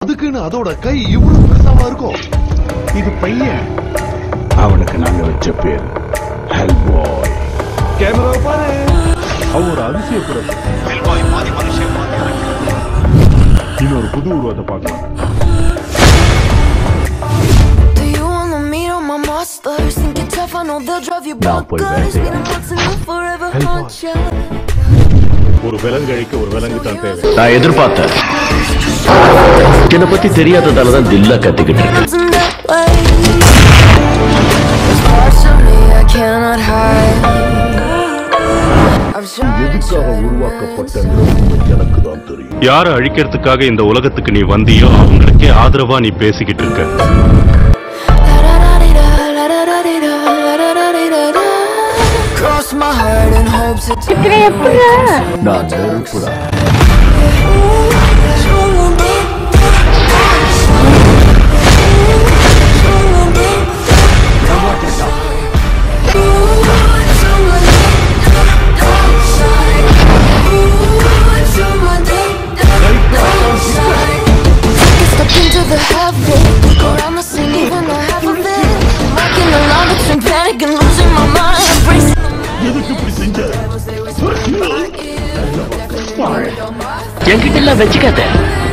அதுக்குன்னு அதோட கை இவ்வளவு பெருசாவா இருக்கும் இது பையன் அவனுக்கு நாங்க வச்ச பேர் ஹெல் பாய் கேமரா பாரு அவன் ஒரு அதிசய பிறப்பு இன்னொரு புது உருவத்தை பார்க்கலாம் Do you wanna meet all my monsters? Think you're tough, I know they'll drive you நான் போய் bonkers. வேட்டையாட. Meet 'em once and they'll forever haunt ya. ஒரு விலங்கழிக்க ஒரு விலங்கு தான் தேவை நான் எதிர்பார்த்தேன் என்னை பத்தி தெரியாததால தான் தில்லா கத்திக்கிட்டு இருக்கேன் In that way. There's parts of me I cannot hide. I've tried to எதுக்காக hide away. உருவாக்கப்பட்டங்கிற உண்மை எனக்கு தான் தெரியும் யாரை அழிக்கிறதுக்காக இந்த உலகத்துக்கு நீ வந்தியோ அவங்களுக்கே ஆதரவா நீ பேசிக்கிட்டு இருக்க La-da-da-dee-da, la-da-da-dee-da, la-da-da-dee-da-da. Cross my heart and hope to நான் நெருப்புடா Step into the halfway, look around the scene, even the half of it. Walking along between panic and losing my mind. Embracing எதுக்கு இப்படி செஞ்ச என்கிட்ட எல்லாம் வச்சுக்காத